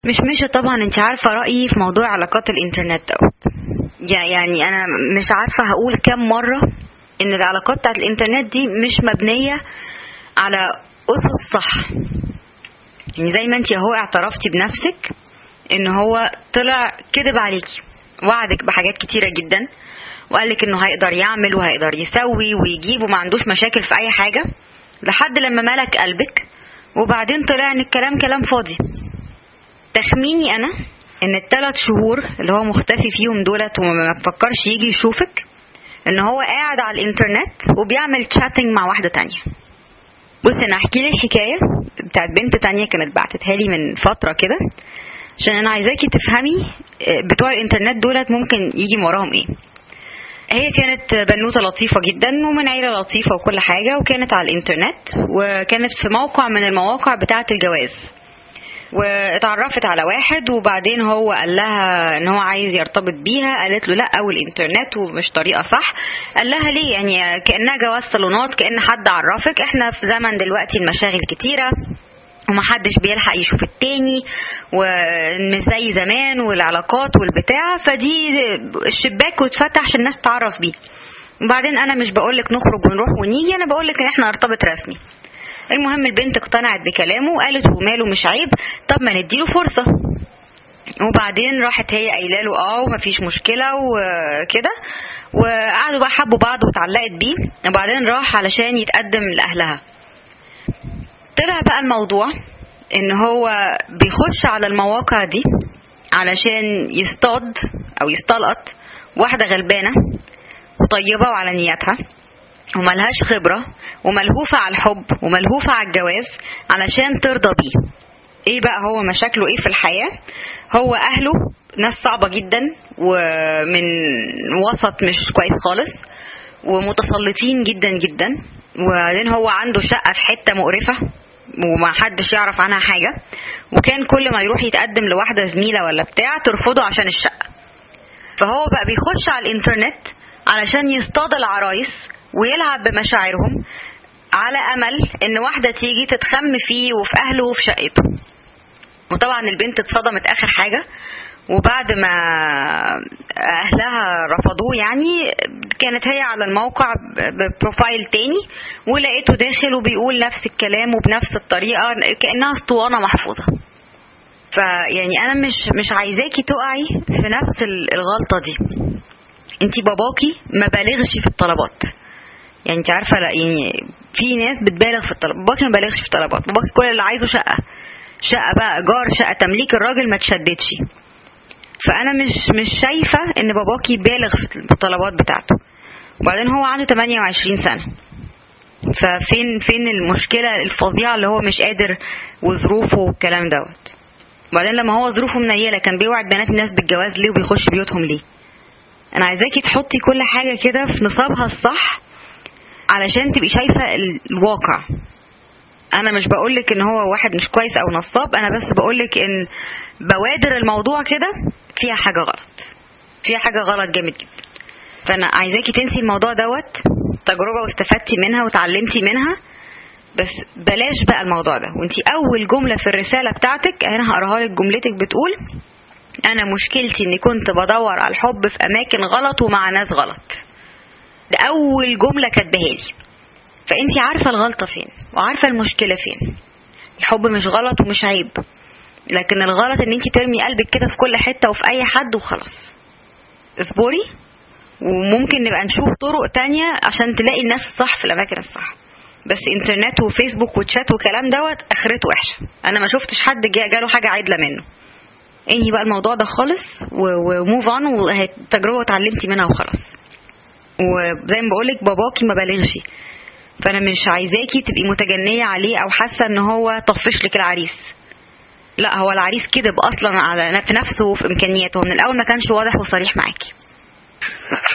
مش مش طبعا انت عارفه رايي في موضوع علاقات الانترنت دوت يعني انا مش عارفه هقول كام مره ان العلاقات بتاعت الانترنت دي مش مبنيه على اسس صح يعني زي ما انت اهو اعترفتي بنفسك ان هو طلع كذب عليكي وعدك بحاجات كتيره جدا وقال لك انه هيقدر يعمل وهيقدر يسوي ويجيب وما عندوش مشاكل في اي حاجه لحد لما ملك قلبك وبعدين طلع ان الكلام كلام فاضي تخميني انا ان الثلاث شهور اللي هو مختفي فيهم دولت وما بفكرش يجي يشوفك ان هو قاعد على الانترنت وبيعمل تشاتنج مع واحده تانية بصي انا احكي لك حكايه بتاعت بنت تانية كانت بعتتها لي من فتره كده عشان انا عايزاكي تفهمي بتوع الانترنت دولت ممكن يجي من وراهم ايه هي كانت بنوتة لطيفة جدا ومن عيلة لطيفة وكل حاجة وكانت على الانترنت وكانت في موقع من المواقع بتاعة الجواز واتعرفت على واحد وبعدين هو قال لها ان هو عايز يرتبط بيها قالت له لا والانترنت ومش طريقه صح قال لها ليه يعني كانها جواز صالونات كان حد عرفك احنا في زمن دلوقتي المشاغل كتيره ومحدش بيلحق يشوف التاني ومش زي زمان والعلاقات والبتاع فدي الشباك واتفتح عشان الناس تعرف بيه وبعدين انا مش بقولك نخرج ونروح ونيجي انا بقولك ان احنا نرتبط رسمي المهم البنت اقتنعت بكلامه وقالت وماله مش عيب طب ما نديله فرصة وبعدين راحت هي قايله له اه ومفيش مشكله وكده وقعدوا بقى حبوا بعض واتعلقت بيه وبعدين راح علشان يتقدم لاهلها طلع بقى الموضوع ان هو بيخش على المواقع دي علشان يصطاد او يستلقط واحده غلبانه وطيبه وعلى نياتها وملهاش خبرة وملهوفة على الحب وملهوفة على الجواز علشان ترضى بيه ايه بقى هو مشاكله ايه في الحياة هو اهله ناس صعبة جدا ومن وسط مش كويس خالص ومتسلطين جدا جدا وبعدين هو عنده شقة في حتة مقرفة وما حدش يعرف عنها حاجة وكان كل ما يروح يتقدم لواحدة زميلة ولا بتاع ترفضه عشان الشقة فهو بقى بيخش على الانترنت علشان يصطاد العرايس ويلعب بمشاعرهم على امل ان واحده تيجي تتخم فيه وفي اهله وفي شقته وطبعا البنت اتصدمت اخر حاجه وبعد ما اهلها رفضوه يعني كانت هي على الموقع ببروفايل تاني ولقيته داخل وبيقول نفس الكلام وبنفس الطريقه كانها اسطوانه محفوظه فيعني انا مش مش عايزاكي تقعي في نفس الغلطه دي انت باباكي ما بالغش في الطلبات يعني انت عارفه لا يعني في ناس بتبالغ في الطلب باباكي ما بالغش في الطلبات باباكي كل اللي عايزه شقه شقه بقى ايجار شقه تمليك الراجل ما تشددش فانا مش مش شايفه ان باباكي بالغ في الطلبات بتاعته وبعدين هو عنده 28 سنه ففين فين المشكله الفظيعه اللي هو مش قادر وظروفه والكلام دوت وبعدين لما هو ظروفه منيله كان بيوعد بنات الناس بالجواز ليه وبيخش بيوتهم ليه انا عايزاكي تحطي كل حاجه كده في نصابها الصح علشان تبقي شايفه الواقع انا مش بقولك ان هو واحد مش كويس او نصاب انا بس بقولك ان بوادر الموضوع كده فيها حاجه غلط فيها حاجه غلط جامد جدا فانا عايزاكي تنسي الموضوع دوت تجربه واستفدتي منها وتعلمتي منها بس بلاش بقى الموضوع ده وانت اول جمله في الرساله بتاعتك انا هقراها لك جملتك بتقول انا مشكلتي اني كنت بدور على الحب في اماكن غلط ومع ناس غلط ده اول جمله كاتباها لي فانت عارفه الغلطه فين وعارفه المشكله فين الحب مش غلط ومش عيب لكن الغلط ان انت ترمي قلبك كده في كل حته وفي اي حد وخلاص اصبري وممكن نبقى نشوف طرق تانية عشان تلاقي الناس الصح في الاماكن الصح بس انترنت وفيسبوك وتشات والكلام دوت اخرته وحشه انا ما شفتش حد جاله حاجه عادله منه انهي بقى الموضوع ده خالص وموف اون وتجربه اتعلمتي منها وخلاص وزي ما بقولك باباكي ما بالغش فانا مش عايزاكي تبقي متجنيه عليه او حاسه ان هو طفش لك العريس لا هو العريس كذب اصلا على في نفسه وفي امكانياته من الاول ما كانش واضح وصريح معاكي